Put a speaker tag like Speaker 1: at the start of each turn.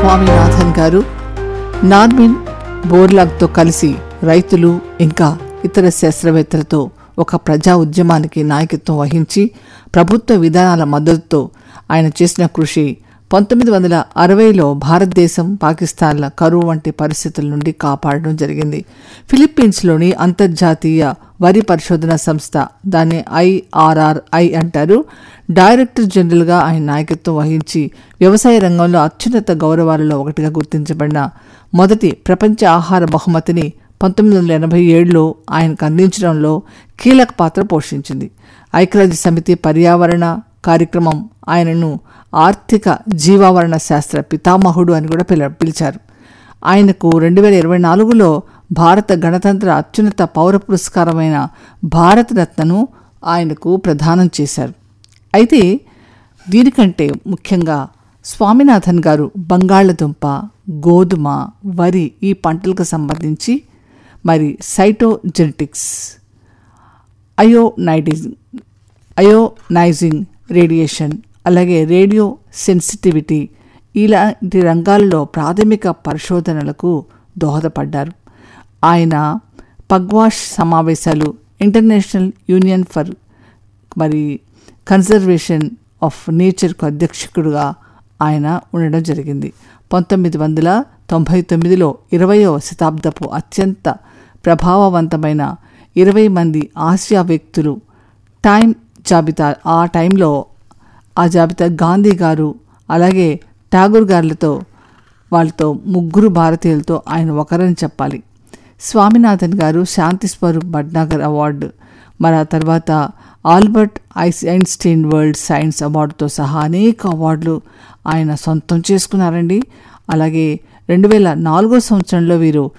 Speaker 1: స్వామినాథన్ గారు నార్మిన్ బోర్లాగ్తో కలిసి రైతులు ఇంకా ఇతర శాస్త్రవేత్తలతో ఒక ప్రజా ఉద్యమానికి నాయకత్వం వహించి ప్రభుత్వ విధానాల మద్దతుతో ఆయన చేసిన కృషి పంతొమ్మిది వందల అరవైలో భారతదేశం పాకిస్తాన్ల కరువు వంటి పరిస్థితుల నుండి కాపాడడం జరిగింది ఫిలిప్పీన్స్లోని అంతర్జాతీయ వరి పరిశోధన సంస్థ దాన్ని ఐఆర్ఆర్ఐ అంటారు డైరెక్టర్ జనరల్గా ఆయన నాయకత్వం వహించి వ్యవసాయ రంగంలో అత్యున్నత గౌరవాలలో ఒకటిగా గుర్తించబడిన మొదటి ప్రపంచ ఆహార బహుమతిని పంతొమ్మిది వందల ఎనభై ఏడులో ఆయనకు అందించడంలో కీలక పాత్ర పోషించింది ఐక్యరాజ్య సమితి పర్యావరణ కార్యక్రమం ఆయనను ఆర్థిక జీవావరణ శాస్త్ర పితామహుడు అని కూడా పిల పిలిచారు ఆయనకు రెండు వేల ఇరవై నాలుగులో భారత గణతంత్ర అత్యున్నత పౌర పురస్కారమైన భారతరత్నను ఆయనకు ప్రదానం చేశారు అయితే దీనికంటే ముఖ్యంగా స్వామినాథన్ గారు బంగాళదుంప గోధుమ వరి ఈ పంటలకు సంబంధించి మరి సైటోజెనెటిక్స్ అయోనైడిజింగ్ అయోనైజింగ్ రేడియేషన్ అలాగే రేడియో సెన్సిటివిటీ ఇలాంటి రంగాల్లో ప్రాథమిక పరిశోధనలకు దోహదపడ్డారు ఆయన పగ్వాష్ సమావేశాలు ఇంటర్నేషనల్ యూనియన్ ఫర్ మరి కన్జర్వేషన్ ఆఫ్ నేచర్కు అధ్యక్షుడుగా ఆయన ఉండడం జరిగింది పంతొమ్మిది వందల తొంభై తొమ్మిదిలో ఇరవయో శతాబ్దపు అత్యంత ప్రభావవంతమైన ఇరవై మంది ఆసియా వ్యక్తులు టైం జాబితా ఆ టైంలో ఆ జాబితా గాంధీ గారు అలాగే ఠాగూర్ గారులతో వాళ్ళతో ముగ్గురు భారతీయులతో ఆయన ఒకరని చెప్పాలి స్వామినాథన్ గారు శాంతి స్వరూప్ భట్నాగర్ అవార్డు మరి ఆ తర్వాత ఆల్బర్ట్ ఐస్ ఐన్స్టీన్ వరల్డ్ సైన్స్ అవార్డుతో సహా అనేక అవార్డులు ఆయన సొంతం చేసుకున్నారండి అలాగే రెండు వేల నాలుగో సంవత్సరంలో వీరు